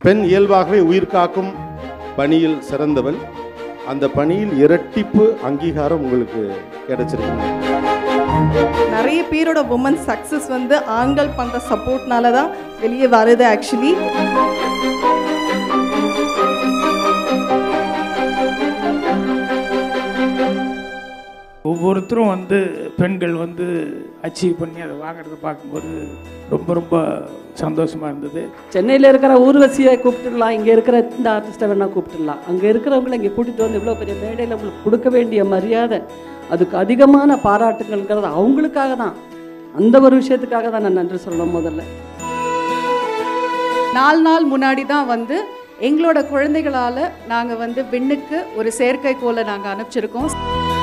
பெண் இயல்பாகவே உயிர் காக்கும் பணியில் சிறந்தவள் அந்த பணியில் இரட்டிப்பு அங்கீகாரம் உங்களுக்கு கிடைச்சிருக்கு நிறைய பேரோட உமன் சக்ஸஸ் வந்து ஆண்கள் பண்ணுற சப்போர்ட்னால தான் வெளியே வருது ஆக்சுவலி ஒவ்வொருத்தரும் வந்து பெண்கள் வந்து அச்சீவ் பண்ணி அதை வாங்குறத பார்க்கும்போது ரொம்ப ரொம்ப சந்தோஷமாக இருந்தது சென்னையில் இருக்கிற ஊர்வசியை கூப்பிட்டுடலாம் இங்கே இருக்கிற இந்த ஆர்டிஸ்ட்டை வேணால் கூப்பிட்டுடலாம் அங்கே இருக்கிறவங்கள இங்கே கூட்டிகிட்டு வந்து இவ்வளோ பெரிய மேடையில் உங்களுக்கு கொடுக்க வேண்டிய மரியாதை அதுக்கு அதிகமான பாராட்டுங்கள்ங்கிறது அவங்களுக்காக தான் அந்த ஒரு விஷயத்துக்காக தான் நான் நன்றி சொல்லணும் முதல்ல நாலு நாள் முன்னாடி தான் வந்து எங்களோட குழந்தைகளால் நாங்கள் வந்து விண்ணுக்கு ஒரு செயற்கைக்கோளை நாங்கள் அனுப்பிச்சிருக்கோம்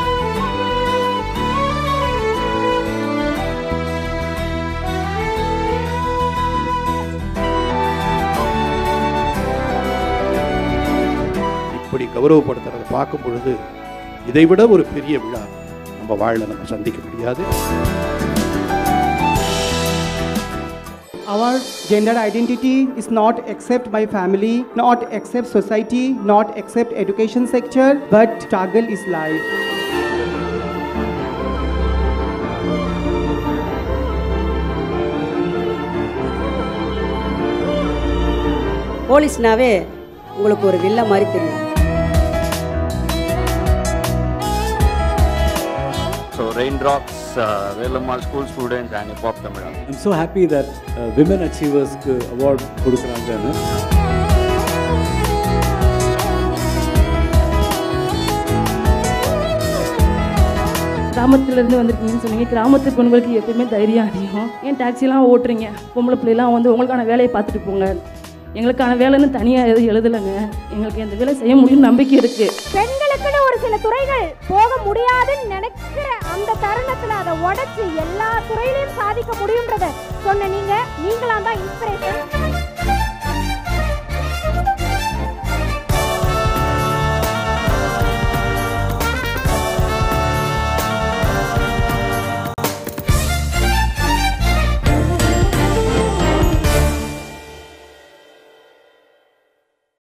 இப்படி கௌரவப்படுத்துறதை பார்க்கும் பொழுது இதைவிட ஒரு பெரிய விழா நம்ம வாழ்ல நம்ம சந்திக்க முடியாது Our gender identity is not except by family, not except society, not except education sector, but struggle is life. போலீஸ்னாவே உங்களுக்கு ஒரு வில்ல மாதிரி தெரியும் So Raindrops, uh, Velammal School students and Hip Hop Tamil. I'm so happy that uh, Women Achievers Award கொடுக்குறாங்கன்னு கிராமத்துலேருந்து வந்திருக்கீங்கன்னு சொன்னீங்க கிராமத்து பெண்களுக்கு எப்பயுமே தைரியம் அதிகம் ஏன் டாக்ஸிலாம் ஓட்டுறீங்க பொம்பளை பிள்ளைலாம் வந்து உங்களுக்கான வேலையை பார்த்துட்டு போங்க எங்களுக்கான வேலைன்னு தனியாக எதுவும் எழுதலைங்க எங்களுக்கு இந்த வேலை செய்ய முடியும்னு நம்பிக்கை இருக்குது பெண்களுக்குன்னு ஒரு சில துறைகள் போக முடியாதுன்னு நினைக்கிற அந்த தருணத்துல அதை உடைச்சு எல்லா துறையிலையும் சாதிக்க முடியுன்றத சொன்ன நீங்க நீங்களாம் தான் இன்ஸ்பிரேஷன்